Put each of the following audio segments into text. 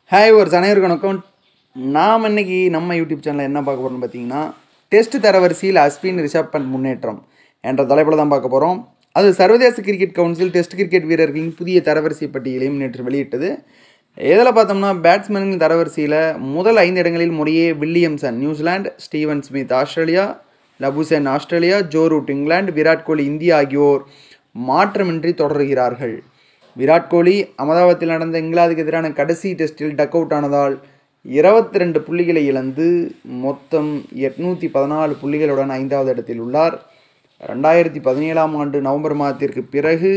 hi ஒரு அனைவருக்கு வணக்கம் நாம் இன்னைக்கு நம்ம யூடியூப் சேனலில் என்ன பார்க்க போகிறோம்னு பார்த்தீங்கன்னா டெஸ்ட் தரவரிசையில் அஸ்வின் ரிஷப் பண்ட் முன்னேற்றம் என்ற தலைப்பில் தான் பார்க்க போகிறோம் அது சர்வதேச கிரிக்கெட் கவுன்சில் டெஸ்ட் கிரிக்கெட் வீரர்களின் புதிய தரவரிசை பட்டியலையும் நேற்று வெளியிட்டது இதில் பார்த்தோம்னா பேட்ஸ்மேன்களின் தரவரிசையில் முதல் ஐந்து இடங்களில் முறையே Williamson New Zealand Steven Smith Australia Labuschagne Australia Joe Root England Virat Kohli India ஆகியோர் மாற்றமின்றி தொடர்கிறார்கள் விராட் கோலி அகமதாபாத்தில் நடந்த இங்கிலாந்துக்கு எதிரான கடைசி டெஸ்டில் டக் அவுட் ஆனதால் இருபத்தி ரெண்டு புள்ளிகளை இழந்து மொத்தம் எட்நூற்றி பதினாலு புள்ளிகளுடன் ஐந்தாவது இடத்தில் உள்ளார் ரெண்டாயிரத்தி பதினேழாம் ஆண்டு நவம்பர் மாதத்திற்கு பிறகு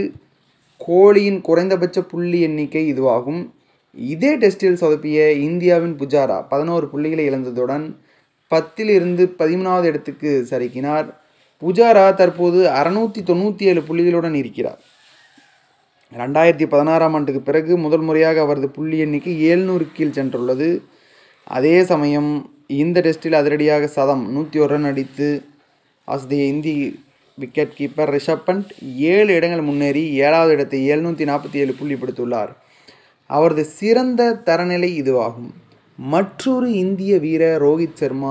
கோலியின் குறைந்தபட்ச புள்ளி எண்ணிக்கை இதுவாகும் இதே டெஸ்டில் சொதப்பிய இந்தியாவின் புஜாரா பதினோரு புள்ளிகளை இழந்ததுடன் பத்திலிருந்து பதிமூணாவது இடத்துக்கு சறுக்கினார் புஜாரா தற்போது அறுநூற்றி தொண்ணூற்றி ஏழு புள்ளிகளுடன் இருக்கிறார் ரெண்டாயிரத்தி பதினாறாம் ஆண்டுக்கு பிறகு முதல் முறையாக அவரது புள்ளி எண்ணிக்கை ஏழ்நூறு கீழ் சென்றுள்ளது அதே சமயம் இந்த டெஸ்டில் அதிரடியாக சதம் நூற்றி ஒரு ரன் அடித்து ஆஸ்திய இந்தி விக்கெட் கீப்பர் ரிஷப் பண்ட் ஏழு இடங்கள் முன்னேறி ஏழாவது இடத்தை எழுநூற்றி நாற்பத்தி ஏழு புள்ளி பிடித்துள்ளார் அவரது சிறந்த தரநிலை இதுவாகும் மற்றொரு இந்திய வீரர் ரோஹித் சர்மா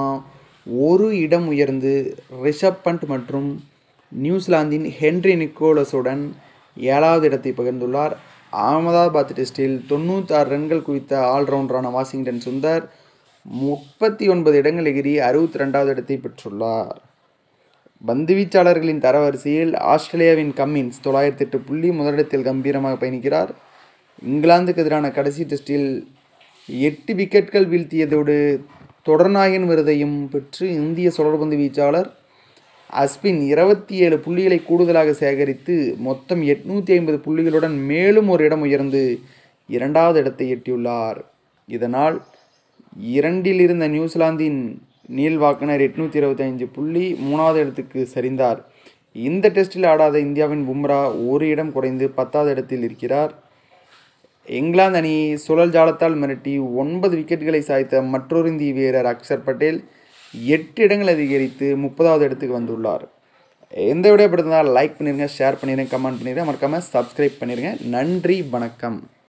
ஒரு இடம் உயர்ந்து ரிஷப் பண்ட் மற்றும் நியூசிலாந்தின் ஹென்ரி நிக்கோலஸுடன் ஏழாவது இடத்தை பகிர்ந்துள்ளார் அகமதாபாத் டெஸ்டில் தொண்ணூத்தாறு ரன்கள் குவித்த ஆல்ரவுண்டரான வாஷிங்டன் சுந்தர் முப்பத்தி ஒன்பது இடங்கள் எகிரி அறுபத்தி ரெண்டாவது இடத்தை பெற்றுள்ளார் பந்துவீச்சாளர்களின் தரவரிசையில் ஆஸ்திரேலியாவின் கம்மின்ஸ் தொள்ளாயிரத்தி எட்டு புள்ளி முதலிடத்தில் கம்பீரமாக பயணிக்கிறார் இங்கிலாந்துக்கு எதிரான கடைசி டெஸ்டில் எட்டு விக்கெட்கள் வீழ்த்தியதோடு தொடர்நாயகன் விருதையும் பெற்று இந்திய சுழற்பந்து வீச்சாளர் அஸ்பின் இருபத்தி ஏழு புள்ளிகளை கூடுதலாக சேகரித்து மொத்தம் எட்நூற்றி ஐம்பது புள்ளிகளுடன் மேலும் ஒரு இடம் உயர்ந்து இரண்டாவது இடத்தை எட்டியுள்ளார் இதனால் இரண்டில் இருந்த நியூசிலாந்தின் நீல் வாக்கனர் எட்நூற்றி இருபத்தைந்து புள்ளி மூணாவது இடத்துக்கு சரிந்தார் இந்த டெஸ்டில் ஆடாத இந்தியாவின் பும்ரா ஒரு இடம் குறைந்து பத்தாவது இடத்தில் இருக்கிறார் இங்கிலாந்து அணியை சுழல் ஜாலத்தால் மிரட்டி ஒன்பது விக்கெட்டுகளை சாய்த்த மற்றொரு இந்திய வீரர் அக்ஷர் பட்டேல் எட்டு இடங்கள் அதிகரித்து முப்பதாவது இடத்துக்கு வந்துள்ளார் எந்த விட பிடித்திருந்தால் லைக் பண்ணிடுங்க ஷேர் பண்ணிடுங்க கமெண்ட் பண்ணிடுங்க மறக்காமல் சப்ஸ்கிரைப் பண்ணிடுங்க நன்றி வணக்கம்